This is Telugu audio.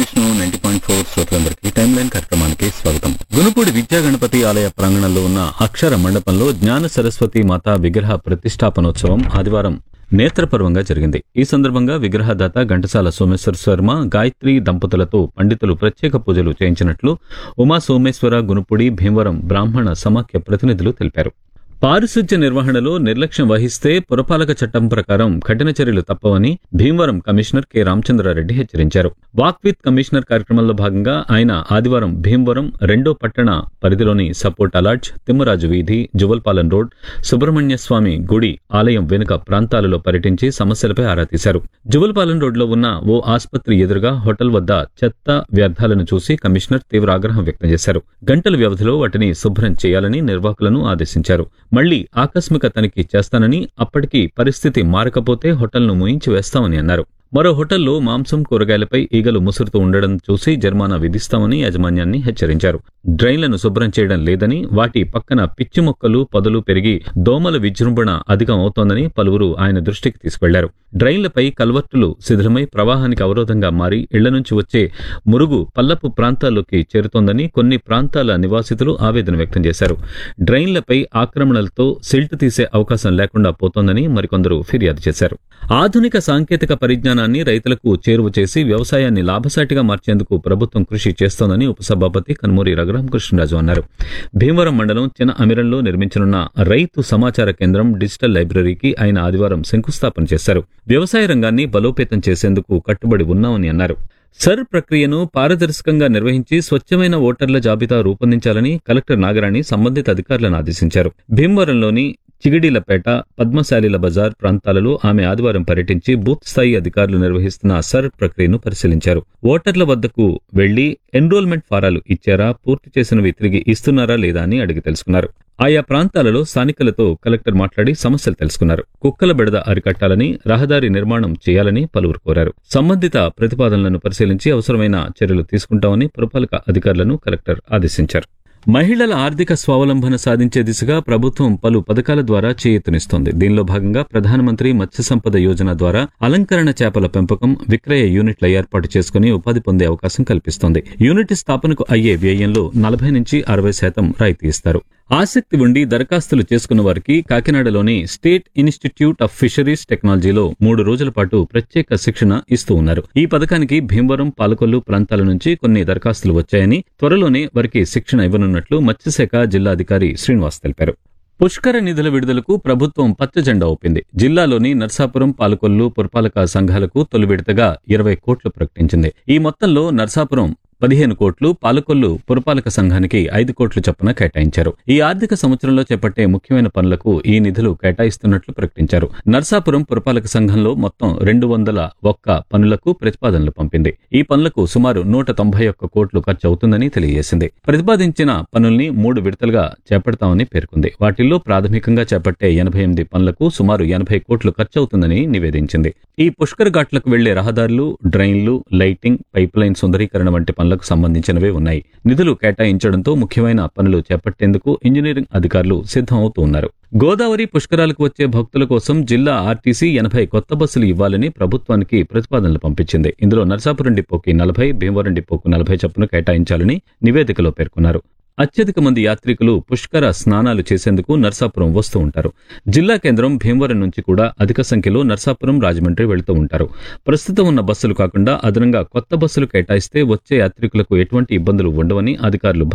విష్ణు నైన్టీ పాయింట్ ఫోర్ శ్రోతలందరికీ టైమ్ లైన్ కార్యక్రమానికి స్వాగతం గునుపూడి విద్యా గణపతి ఆలయ ప్రాంగణంలో ఉన్న అక్షర మండపంలో జ్ఞాన సరస్వతి మాత విగ్రహ ప్రతిష్టాపనోత్సవం ఆదివారం నేత్రపర్వంగా జరిగింది ఈ సందర్భంగా విగ్రహదాత ఘంటసాల సోమేశ్వర శర్మ గాయత్రి దంపతులతో పండితులు ప్రత్యేక పూజలు చేయించినట్లు ఉమా సోమేశ్వర గునుపుడి భీమవరం బ్రాహ్మణ సమాఖ్య ప్రతినిధులు తెలిపారు పారిశుధ్య నిర్వహణలో నిర్లక్ష్యం వహిస్తే పురపాలక చట్టం ప్రకారం కఠిన చర్యలు తప్పవని భీమవరం కమిషనర్ కె రామచంద్రారెడ్డి హెచ్చరించారు వాక్ విత్ కమిషనర్ కార్యక్రమంలో భాగంగా ఆయన ఆదివారం భీమవరం రెండో పట్టణ పరిధిలోని సపోర్ట్ అలాడ్జ్ తిమ్మరాజు వీధి జువల్పాలెం రోడ్ సుబ్రహ్మణ్య స్వామి గుడి ఆలయం వెనుక ప్రాంతాలలో పర్యటించి సమస్యలపై ఆరా తీశారు జువల్పాలెం రోడ్లో ఉన్న ఓ ఆసుపత్రి ఎదురుగా హోటల్ వద్ద చెత్త వ్యర్థాలను చూసి కమిషనర్ తీవ్ర ఆగ్రహం వ్యక్తం చేశారు గంటల వ్యవధిలో వాటిని శుభ్రం చేయాలని నిర్వాహకులను ఆదేశించారు మళ్లీ ఆకస్మిక తనిఖీ చేస్తానని అప్పటికి పరిస్థితి మారకపోతే హోటల్ను ముయించి వేస్తామని అన్నారు మరో హోటల్లో మాంసం కూరగాయలపై ఈగలు ముసురుతూ ఉండడం చూసి జరిమానా విధిస్తామని యాజమాన్యాన్ని హెచ్చరించారు డ్రైన్లను శుభ్రం చేయడం లేదని వాటి పక్కన పిచ్చి మొక్కలు పొదలు పెరిగి దోమల విజృంభణ అధికం అవుతోందని పలువురు ఆయన దృష్టికి తీసుకెళ్లారు డ్రైన్లపై కల్వర్టులు శిథిలమై ప్రవాహానికి అవరోధంగా మారి ఇళ్ల నుంచి వచ్చే మురుగు పల్లపు ప్రాంతాల్లోకి చేరుతోందని కొన్ని ప్రాంతాల నివాసితులు ఆవేదన వ్యక్తం చేశారు డ్రైన్లపై ఆక్రమణలతో సిల్ట్ తీసే అవకాశం లేకుండా పోతోందని మరికొందరు ఫిర్యాదు చేశారు ఆధునిక సాంకేతిక పరిజ్ఞానాన్ని రైతులకు చేరువ చేసి వ్యవసాయాన్ని లాభసాటిగా మార్చేందుకు ప్రభుత్వం కృషి చేస్తోందని ఉపసభాపతి కన్మూరి రఘురామకృష్ణరాజు అన్నారు భీమవరం మండలం చిన్న అమిరంలో నిర్మించనున్న రైతు సమాచార కేంద్రం డిజిటల్ లైబ్రరీకి ఆయన ఆదివారం శంకుస్థాపన చేశారు వ్యవసాయ రంగాన్ని బలోపేతం చేసేందుకు కట్టుబడి ఉన్నామని అన్నారు సర్ ప్రక్రియను పారదర్శకంగా నిర్వహించి స్వచ్ఛమైన ఓటర్ల జాబితా రూపొందించాలని కలెక్టర్ నాగరాణి సంబంధిత అధికారులను ఆదేశించారు భీమవరంలోని చిగిడీలపేట పద్మశాలిల బజార్ ప్రాంతాలలో ఆమె ఆదివారం పర్యటించి బూత్ స్థాయి అధికారులు నిర్వహిస్తున్న సర్ ప్రక్రియను పరిశీలించారు ఓటర్ల వద్దకు వెళ్లి ఎన్రోల్మెంట్ ఫారాలు ఇచ్చారా పూర్తి చేసినవి తిరిగి ఇస్తున్నారా లేదా అని అడిగి తెలుసుకున్నారు ఆయా ప్రాంతాలలో స్థానికులతో కలెక్టర్ మాట్లాడి సమస్యలు తెలుసుకున్నారు కుక్కల బెడద అరికట్టాలని రహదారి నిర్మాణం చేయాలని పలువురు కోరారు సంబంధిత ప్రతిపాదనలను పరిశీలించి అవసరమైన చర్యలు తీసుకుంటామని పురపాలక అధికారులను కలెక్టర్ ఆదేశించారు మహిళల ఆర్థిక స్వావలంబన సాధించే దిశగా ప్రభుత్వం పలు పథకాల ద్వారా చేయూతనిస్తోంది దీనిలో భాగంగా ప్రధానమంత్రి మత్స్య సంపద యోజన ద్వారా అలంకరణ చేపల పెంపకం విక్రయ యూనిట్ల ఏర్పాటు చేసుకుని ఉపాధి పొందే అవకాశం కల్పిస్తోంది యూనిట్ స్థాపనకు అయ్యే వ్యయంలో నలభై నుంచి అరవై శాతం రాయితీ ఇస్తారు ఆసక్తి ఉండి దరఖాస్తులు చేసుకున్న వారికి కాకినాడలోని స్టేట్ ఇన్స్టిట్యూట్ ఆఫ్ ఫిషరీస్ టెక్నాలజీలో మూడు రోజుల పాటు ప్రత్యేక శిక్షణ ఇస్తూ ఉన్నారు ఈ పథకానికి భీమవరం పాలకొల్లు ప్రాంతాల నుంచి కొన్ని దరఖాస్తులు వచ్చాయని త్వరలోనే వారికి శిక్షణ ఇవ్వనున్నట్లు మత్స్యశాఖ జిల్లా అధికారి శ్రీనివాస్ తెలిపారు పుష్కర నిధుల విడుదలకు ప్రభుత్వం పచ్చజెండా ఊపింది జిల్లాలోని నర్సాపురం పాలకొల్లు పురపాలక సంఘాలకు తొలి విడతగా ఇరవై కోట్లు ప్రకటించింది ఈ మొత్తంలో నర్సాపురం పదిహేను కోట్లు పాలకొల్లు పురపాలక సంఘానికి ఐదు కోట్లు చొప్పున కేటాయించారు ఈ ఆర్థిక సంవత్సరంలో చేపట్టే ముఖ్యమైన పనులకు ఈ నిధులు కేటాయిస్తున్నట్లు ప్రకటించారు నర్సాపురం పురపాలక సంఘంలో మొత్తం రెండు వందల ఒక్క పనులకు ప్రతిపాదనలు పంపింది ఈ పనులకు సుమారు నూట తొంభై ఒక్క కోట్లు ఖర్చు అవుతుందని తెలియజేసింది ప్రతిపాదించిన పనుల్ని మూడు విడతలుగా చేపడతామని పేర్కొంది వాటిల్లో ప్రాథమికంగా చేపట్టే ఎనభై ఎనిమిది పనులకు సుమారు ఎనభై కోట్లు ఖర్చు అవుతుందని నివేదించింది ఈ పుష్కర్ ఘాట్లకు వెళ్లే రహదారులు డ్రైన్లు లైటింగ్ పైప్ లైన్ సుందరీకరణ వంటి పనులకు సంబంధించినవే ఉన్నాయి నిధులు కేటాయించడంతో ముఖ్యమైన పనులు చేపట్టేందుకు ఇంజనీరింగ్ అధికారులు సిద్ధం అవుతూ ఉన్నారు గోదావరి పుష్కరాలకు వచ్చే భక్తుల కోసం జిల్లా ఆర్టీసీ ఎనభై కొత్త బస్సులు ఇవ్వాలని ప్రభుత్వానికి ప్రతిపాదనలు పంపించింది ఇందులో నర్సాపురం డిపోకి నలభై భీమవరం డిపోకు నలభై చొప్పున కేటాయించాలని నివేదికలో పేర్కొన్నారు అత్యధిక మంది యాత్రికులు పుష్కర స్నానాలు చేసేందుకు నర్సాపురం వస్తూ ఉంటారు జిల్లా కేంద్రం భీమవరం నుంచి కూడా అధిక సంఖ్యలో నర్సాపురం రాజమండ్రి వెళుతూ ఉంటారు ప్రస్తుతం ఉన్న బస్సులు కాకుండా అదనంగా కొత్త బస్సులు కేటాయిస్తే వచ్చే యాత్రికులకు ఎటువంటి ఇబ్బందులు ఉండవని అధికారులు